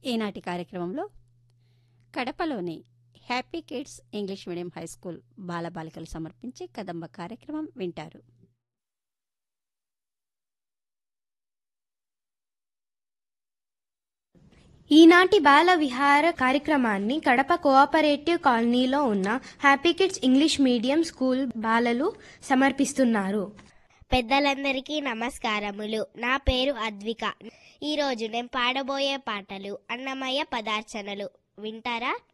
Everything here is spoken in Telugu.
ఈనాటి కార్యక్రమంలో కడపలోని happy kids English medium high school బాలబాలికలు సమర్పించే కదంబ కార్యక్రమం వింటారు ఈనాటి బాల విహార కార్యక్రమాన్ని కడప కోఆపరేటివ్ కాలనీలో ఉన్న happy kids English medium school బాలలు సమర్పిస్తున్నారు పెద్దలందరికీ నమస్కారములు నా పేరు అద్విక ఈరోజు నేను పాడబోయే పాటలు అన్నమయ్య పదార్చనలు వింటారా